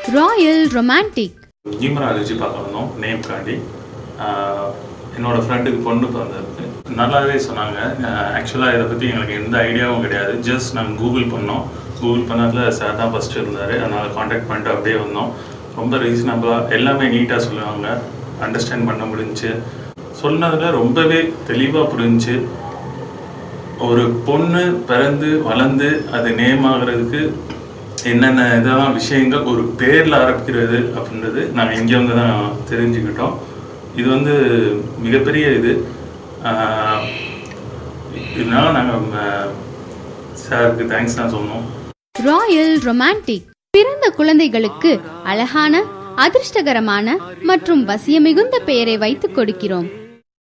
Royal romantic numerology பார்க்க வந்தோம் name காண்டி ஆஹ் என்னோட ஃப்ரெண்டுக்கு பொண்ணு பிறந்திருக்கு நல்லாவே சொன்னாங்க ஆக்சுவலாக இதை பற்றி எங்களுக்கு எந்த ஐடியாவும் கிடையாது ஜஸ்ட் நாங்கள் கூகுள் பண்ணோம் கூகுள் பண்ணதில் சார் தான் ஃபஸ்ட்டு இருந்தார் அதனால் காண்டாக்ட் பண்ணிட்டு அப்படியே வந்தோம் ரொம்ப ரீசனபிளாக எல்லாமே நீட்டாக சொல்லுவாங்க அண்டர்ஸ்டாண்ட் பண்ண முடிஞ்சுச்சு சொன்னதில் ரொம்பவே தெளிவாக புரிஞ்சுச்சு ஒரு பொண்ணு பிறந்து வளர்ந்து அது நேம் ஆகுறதுக்கு என்னென்ன இதெல்லாம் விஷயங்கள் ஒரு பேரில் ஆரம்பிக்கிறது அப்படின்றது நாங்கள் இங்கே வந்து தான் தெரிஞ்சுக்கிட்டோம் இது வந்து மிகப்பெரிய இது ஆஹ் இதனால நாங்கள் சாருக்கு தேங்க்ஸ் தான் சொன்னோம் ராயல் ரொமான்டிக் பிறந்த குழந்தைகளுக்கு அழகான அதிர்ஷ்டகரமான மற்றும் வசியமிகுந்த பெயரை வைத்துக் கொடுக்கிறோம்